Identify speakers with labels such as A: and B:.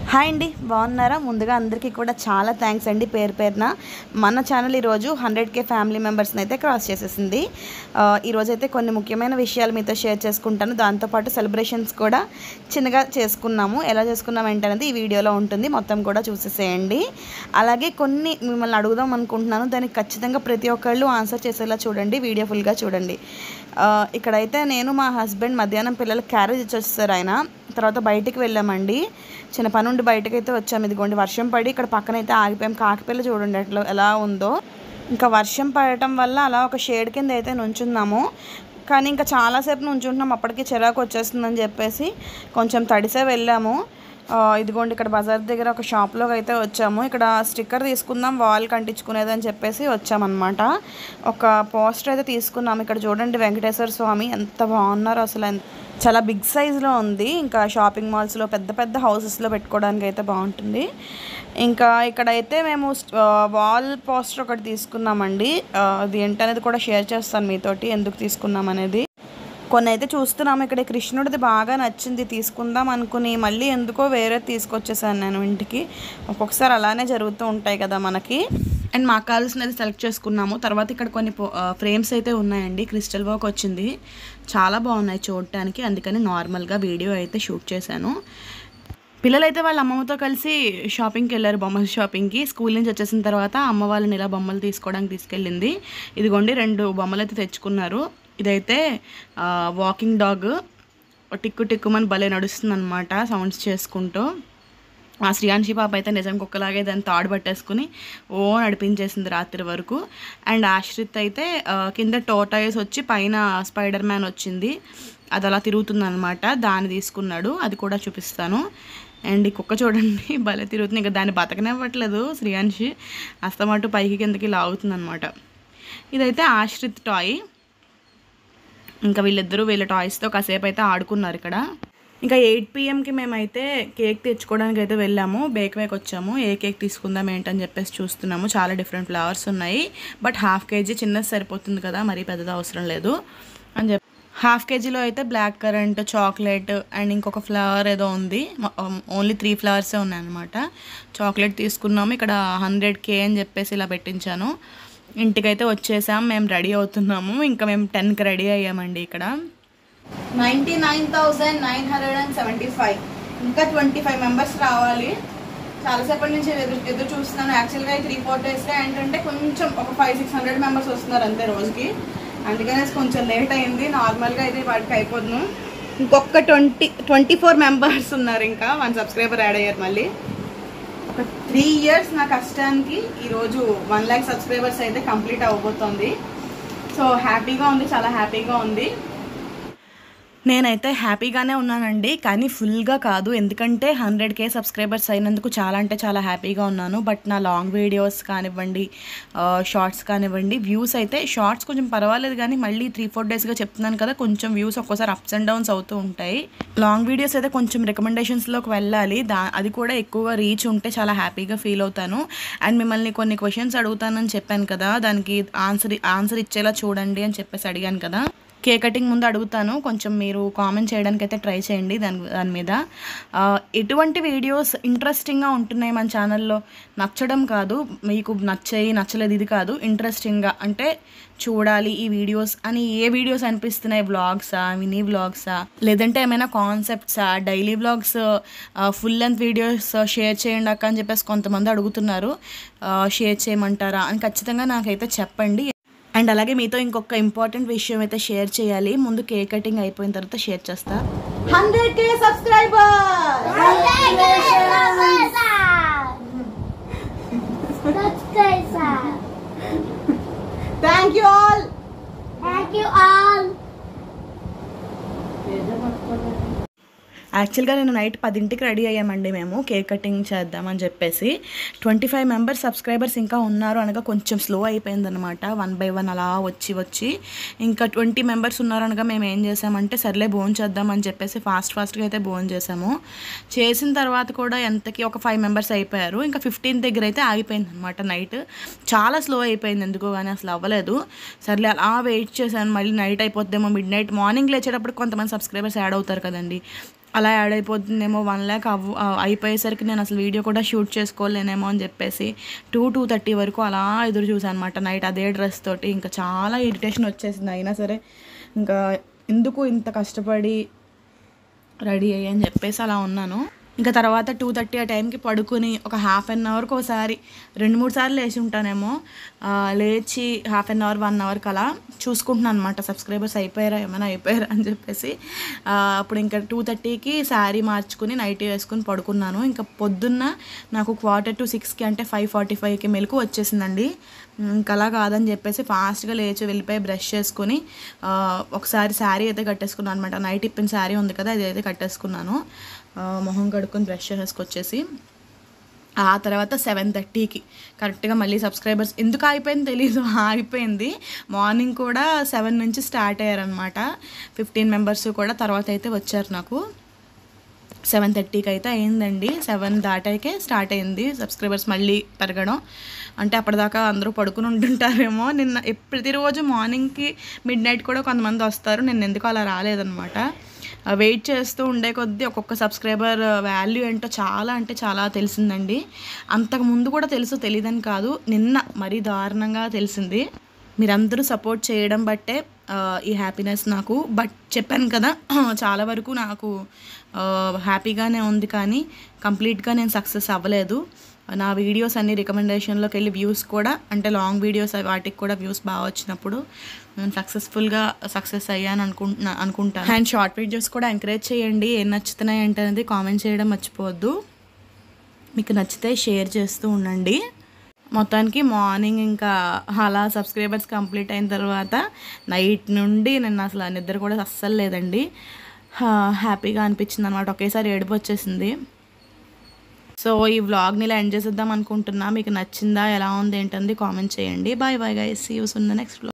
A: Hi అండి బాగున్నారా ముందుగా అందరికీ కూడా చాలా థ్యాంక్స్ అండి పేరు పేరున మన ఛానల్ ఈరోజు హండ్రెడ్ కే ఫ్యామిలీ మెంబర్స్ని అయితే క్రాస్ చేసేసింది ఆ, ఈరోజు అయితే కొన్ని ముఖ్యమైన విషయాలు మీతో షేర్ చేసుకుంటాను దాంతోపాటు సెలబ్రేషన్స్ కూడా చిన్నగా చేసుకున్నాము ఎలా చేసుకున్నాం ఏంటనేది ఈ వీడియోలో ఉంటుంది మొత్తం కూడా చూసేసేయండి అలాగే కొన్ని మిమ్మల్ని అడుగుదాం అనుకుంటున్నాను దానికి ఖచ్చితంగా ప్రతి ఒక్కళ్ళు ఆన్సర్ చేసేలా చూడండి వీడియో ఫుల్గా చూడండి ఆ, ఇక్కడైతే నేను మా హస్బెండ్ మధ్యాహ్నం పిల్లలకి క్యారేజ్ ఇచ్చి వచ్చేసారు ఆయన తర్వాత బయటికి వెళ్ళామండి చిన్న పని ఉండి బయటకు అయితే వచ్చాము ఇదిగోండి వర్షం పడి ఇక్కడ పక్కన అయితే ఆగిపోయాం కాకిపిల్ల చూడండి అట్లా ఎలా ఉందో ఇంకా వర్షం పడటం వల్ల అలా ఒక షేడ్ కింద అయితే నుంచున్నాము కానీ ఇంకా చాలాసేపు నుంచుంటున్నాం అప్పటికి చిరాకు వచ్చేస్తుందని చెప్పేసి కొంచెం తడిసే వెళ్ళాము ఆ, ఇదిగోండి ఇక్కడ బజార్ దగ్గర ఒక షాప్లోకి అయితే వచ్చాము ఇక్కడ స్టిక్కర్ తీసుకుందాం వాల్ కంటించుకునేది అని చెప్పేసి వచ్చామన్నమాట ఒక పోస్టర్ అయితే తీసుకున్నాము ఇక్కడ చూడండి వెంకటేశ్వర స్వామి ఎంత బాగున్నారో అసలు ఎంత- చాలా బిగ్ సైజులో ఉంది ఇంకా షాపింగ్ మాల్స్లో పెద్ద పెద్ద హౌసెస్లో పెట్టుకోవడానికి అయితే బాగుంటుంది ఇంకా ఇక్కడైతే మేము వాల్ పోస్టర్ ఒకటి తీసుకున్నామండి ఆ, అది ఏంటనేది కూడా షేర్ చేస్తాను మీతోటి ఎందుకు తీసుకున్నాం అనేది కొన్ని అయితే చూస్తున్నాము ఇక్కడ కృష్ణుడిది బాగా నచ్చింది తీసుకుందాం అనుకుని మళ్ళీ ఎందుకో వేరే తీసుకొచ్చేసాను నేను ఇంటికి ఒక్కొక్కసారి అలానే జరుగుతూ ఉంటాయి కదా మనకి అండ్ మాకు కావాల్సినది సెలెక్ట్ చేసుకున్నాము తర్వాత ఇక్కడ కొన్ని ఫ్రేమ్స్ అయితే ఉన్నాయండి క్రిస్టల్ వర్క్ వచ్చింది చాలా బాగున్నాయి చూడటానికి అందుకని నార్మల్గా వీడియో అయితే షూట్ చేశాను పిల్లలైతే వాళ్ళ అమ్మమ్మతో కలిసి షాపింగ్కి వెళ్ళారు బొమ్మల షాపింగ్కి స్కూల్ నుంచి వచ్చేసిన తర్వాత అమ్మ వాళ్ళని ఇలా బొమ్మలు తీసుకోవడానికి తీసుకెళ్ళింది ఇదిగోండి రెండు బొమ్మలు అయితే తెచ్చుకున్నారు ఇదైతే ఆ, వాకింగ్ డాగ్ టిక్కు టిక్కుమని భలే నడుస్తుంది అనమాట సౌండ్స్ చేసుకుంటూ ఆ శ్రీయాన్షి పాప అయితే నిజం కుక్కలాగే దాన్ని తాడు పట్టేసుకుని ఓ నడిపించేసింది రాత్రి వరకు అండ్ ఆశ్రిత్ అయితే ఆ, కింద టోటాయిస్ వచ్చి పైన స్పైడర్ మ్యాన్ వచ్చింది అది అలా తిరుగుతుంది అనమాట దాన్ని తీసుకున్నాడు అది కూడా చూపిస్తాను అండ్ ఈ కుక్క చూడండి భలే తిరుగుతుంది ఇంకా దాన్ని బతకనివ్వట్లేదు శ్రీయాన్షి అస్తమాటు పైకి కిందకి లాగుతుంది అనమాట ఇదైతే ఆశ్రిత్ టాయ్ ఇంకా వీళ్ళిద్దరూ వీళ్ళ టాయ్స్తో కాసేపు అయితే ఆడుకున్నారు ఇక్కడ ఇంకా ఎయిట్ పిఎంకి మేమైతే కేక్ తెచ్చుకోవడానికి అయితే వెళ్ళాము బేక్ వేక్ వచ్చాము ఏ కేక్ తీసుకుందాం ఏంటని చెప్పేసి చూస్తున్నాము చాలా డిఫరెంట్ ఫ్లవర్స్ ఉన్నాయి బట్ హాఫ్ కేజీ చిన్నది సరిపోతుంది కదా మరీ పెద్దది అవసరం లేదు అని చెప్పి హాఫ్ కేజీలో అయితే బ్లాక్ కరెంట్ చాక్లెట్ అండ్ ఇంకొక ఫ్లవర్ ఏదో ఉంది ఓన్లీ త్రీ ఫ్లవర్సే ఉన్నాయన్నమాట చాక్లెట్ తీసుకున్నాము ఇక్కడ హండ్రెడ్ కే అని చెప్పేసి ఇలా పెట్టించాను ఇంటికైతే వచ్చేసాం మేము రెడీ అవుతున్నాము ఇంకా మేము టెన్కి రెడీ అయ్యామండి ఇక్కడ ninety nine thousand nine hundred and seventy five ఇంకా ట్వంటీ ఫైవ్ మెంబర్స్ రావాలి చాలాసేపటి నుంచి ఎదురు ఎదురు చూస్తున్నాను యాక్చువల్గా త్రీ ఫోర్ డేస్లో ఏంటంటే కొంచెం ఒక ఫైవ్ సిక్స్ హండ్రెడ్ మెంబర్స్ వస్తున్నారు అంతే రోజుకి అందుకనే కొంచెం లేట్ అయింది నార్మల్గా అయితే వాటికి అయిపోతున్నాం ఇంకొక ట్వంటీ ట్వంటీ ఫోర్ మెంబర్స్ ఉన్నారు ఇంకా వన్ సబ్స్క్రైబర్ యాడ్ అయ్యారు మళ్ళీ ఒక త్రీ ఇయర్స్ నా కష్టానికి ఈరోజు వన్ ల్యాక్ సబ్స్క్రైబర్స్ అయితే కంప్లీట్ అవ్వబోతోంది సో హ్యాపీగా ఉంది చాలా హ్యాపీగా ఉంది నేనైతే హ్యాపీగానే ఉన్నానండి కానీ ఫుల్గా కాదు ఎందుకంటే హండ్రెడ్ కే సబ్స్క్రైబర్స్ అయినందుకు చాలా అంటే చాలా హ్యాపీగా ఉన్నాను బట్ నా లాంగ్ వీడియోస్ కానివ్వండి షార్ట్స్ కానివ్వండి వ్యూస్ అయితే షార్ట్స్ కొంచెం పర్వాలేదు కానీ మళ్ళీ త్రీ ఫోర్ డేస్గా చెప్తున్నాను కదా కొంచెం వ్యూస్ ఒక్కోసారి అప్స్ అండ్ డౌన్స్ అవుతూ ఉంటాయి లాంగ్ వీడియోస్ అయితే కొంచెం రికమెండేషన్స్లోకి వెళ్ళాలి దా అది కూడా ఎక్కువగా రీచ్ ఉంటే చాలా హ్యాపీగా ఫీల్ అవుతాను అండ్ మిమ్మల్ని కొన్ని క్వశ్చన్స్ అడుగుతానని చెప్పాను కదా దానికి ఆన్సర్ ఆన్సర్ ఇచ్చేలా చూడండి అని చెప్పేసి అడిగాను కదా కేక్ కటింగ్ ముందు అడుగుతాను కొంచెం మీరు కామెంట్ చేయడానికి అయితే ట్రై చేయండి దాని దాని మీద ఆ, ఎటువంటి వీడియోస్ ఇంట్రెస్టింగ్గా ఉంటున్నాయి మన ఛానల్లో నచ్చడం కాదు మీకు నచ్చాయి నచ్చలేదు ఇది కాదు ఇంట్రెస్టింగ్గా అంటే చూడాలి ఈ వీడియోస్ అని ఏ వీడియోస్ అనిపిస్తున్నాయి వ్లాగ్సా మినీ వ్లాగ్సా లేదంటే ఏమైనా కాన్సెప్ట్సా daily vlogs full length videos share చేయండి అక్క అని చెప్పేసి కొంతమంది అడుగుతున్నారు షేర్ చేయమంటారా అని ఖచ్చితంగా నాకైతే చెప్పండి అండ్ అలాగే మీతో ఇంకొక ఇంపార్టెంట్ విషయం అయితే షేర్ చేయాలి ముందు కేక్ కటింగ్ అయిపోయిన తర్వాత షేర్ చేస్తా hundred K subscriber thank you all
B: Thank you all.
A: యాక్చువల్గా నేను నైట్ పదింటికి రెడీ అయ్యామండి మేము కేక్ కటింగ్ చేద్దామని చెప్పేసి ట్వంటీ ఫైవ్ మెంబర్స్ సబ్స్క్రైబర్స్ ఇంకా ఉన్నారు అనగా కొంచెం స్లో అయిపోయిందనమాట వన్ బై వన్ అలా వచ్చి వచ్చి ఇంకా ట్వంటీ మెంబర్స్ ఉన్నారు అనగా మేము ఏం చేసామంటే సర్లే భోజనం చేద్దామని చెప్పేసి ఫాస్ట్ ఫాస్ట్గా అయితే భోజనం చేసాము చేసిన తర్వాత కూడా ఎంతకి ఒక ఫైవ్ మెంబర్స్ అయిపోయారు ఇంకా ఫిఫ్టీన్ దగ్గర అయితే ఆగిపోయింది అనమాట నైట్ చాలా స్లో అయిపోయింది ఎందుకో కానీ అసలు అవ్వలేదు సర్లే అలా వెయిట్ చేశాను మళ్ళీ నైట్ అయిపోద్దేమో మిడ్ నైట్ మార్నింగ్ లేచేటప్పుడు కొంతమంది సబ్స్క్రైబర్స్ యాడ్ అవుతారు కదండి అలా యాడ్ అయిపోతుందేమో వన్ ల్యాక్ అవ్వ ఆ, అయిపోయేసరికి నేను అసలు వీడియో కూడా షూట్ చేసుకోలేనేమో అని చెప్పేసి టూ టూ థర్టీ వరకు అలా ఎదురు చూసాను అనమాట నైట్ అదే డ్రెస్ తోటి ఇంకా చాలా ఇరిటేషన్ వచ్చేసింది అయినా సరే ఇంకా ఎందుకు ఇంత కష్టపడి రెడీ అయ్యి అని చెప్పేసి అలా ఉన్నాను ఇంకా తర్వాత టూ థర్టీ ఆ టైంకి పడుకుని ఒక హాఫ్ అన్ అవర్కి ఒకసారి రెండు మూడు సార్లు లేచి ఉంటానేమో ఆ, లేచి హాఫ్ అన్ అవర్ వన్ అవర్కి అలా చూసుకుంటున్నాను అనమాట సబ్స్క్రైబర్స్ అయిపోయారా ఏమైనా అయిపోయారా అని చెప్పేసి ఆ, అప్పుడు ఇంకా టూ థర్టీకి శారీ మార్చుకుని నైట్ వేసుకుని పడుకున్నాను ఇంకా పొద్దున్న నాకు క్వార్టర్ టు సిక్స్కి అంటే ఫైవ్ ఫార్టీ ఫైవ్కి మెలకు వచ్చేసిందండి ఇంకా అలా కాదని చెప్పేసి ఫాస్ట్గా లేచి వెళ్ళిపోయి బ్రష్ చేసుకుని ఆ, ఒకసారి శారీ అయితే కట్టేసుకున్నాను అనమాట నైట్ ఇప్పిన శారీ ఉంది కదా అది అయితే కట్టేసుకున్నాను ఆ, మొహం కడుక్కొని బ్రష్ చేసేసుకొచ్చేసి ఆ తర్వాత సెవెన్ థర్టీకి కరెక్ట్గా మళ్ళీ సబ్స్క్రైబర్స్ ఎందుకు ఆగిపోయింది తెలీదు ఆగిపోయింది మార్నింగ్ కూడా సెవెన్ నుంచి స్టార్ట్ అయ్యారనమాట ఫిఫ్టీన్ మెంబర్స్ కూడా తర్వాత అయితే వచ్చారు నాకు సెవెన్ థర్టీకి అయితే అయిందండి సెవెన్ దాటాకే స్టార్ట్ అయింది సబ్స్క్రైబర్స్ మళ్ళీ పెరగడం అంటే అప్పటిదాకా అందరూ పడుకుని ఉంటుంటారేమో నిన్న ఎప్- ప్రతిరోజు మార్నింగ్కి మిడ్ నైట్ కూడా కొంతమంది వస్తారు నేను ఎందుకు అలా రాలేదనమాట వెయిట్ చేస్తూ ఉండే కొద్దీ ఒక్కొక్క సబ్స్క్రైబర్ వాల్యూ ఏంటో చాలా అంటే చాలా తెలిసిందండి అంతకు ముందు కూడా తెలుసు తెలియదని కాదు నిన్న మరీ దారుణంగా తెలిసింది మీరందరూ సపోర్ట్ చేయడం బట్టే ఆ, ఈ హ్యాపీనెస్ నాకు బట్ చెప్పాను కదా చాలా వరకు నాకు ఆ, హ్యాపీగానే ఉంది కానీ కంప్లీట్గా నేను సక్సెస్ అవ్వలేదు నా వీడియోస్ అన్ని రికమెండేషన్లోకి వెళ్ళి వ్యూస్ కూడా అంటే లాంగ్ వీడియోస్ వాటికి కూడా వ్యూస్ బాగా వచ్చినప్పుడు నేను సక్సెస్ఫుల్గా సక్సెస్ అయ్యాను అనుకుంటున్నా అనుకుంటాను అండ్ షార్ట్ వీడియోస్ కూడా ఎంకరేజ్ చేయండి ఏం నచ్చుతున్నాయి అంటే అనేది కామెంట్ చేయడం మర్చిపోవద్దు మీకు నచ్చితే షేర్ చేస్తూ ఉండండి మొత్తానికి మార్నింగ్ ఇంకా అలా సబ్స్క్రైబర్స్ కంప్లీట్ అయిన తర్వాత నైట్ నుండి నేను అసలు ఆ నిద్ర కూడా అస్సలు లేదండి హా, హ్యాపీగా అనిపించింది అనమాట ఒకేసారి ఏడుపు వచ్చేసింది సో ఈ వ్లాగ్ని ఇలా ఎండ్ చేసేద్దాం అనుకుంటున్నా మీకు నచ్చిందా ఎలా ఉంది ఏంటంది కామెంట్ చేయండి బాయ్ బాయ్ గైస్ యూస్ ఉన్న నెక్స్ట్ వ్లాగ్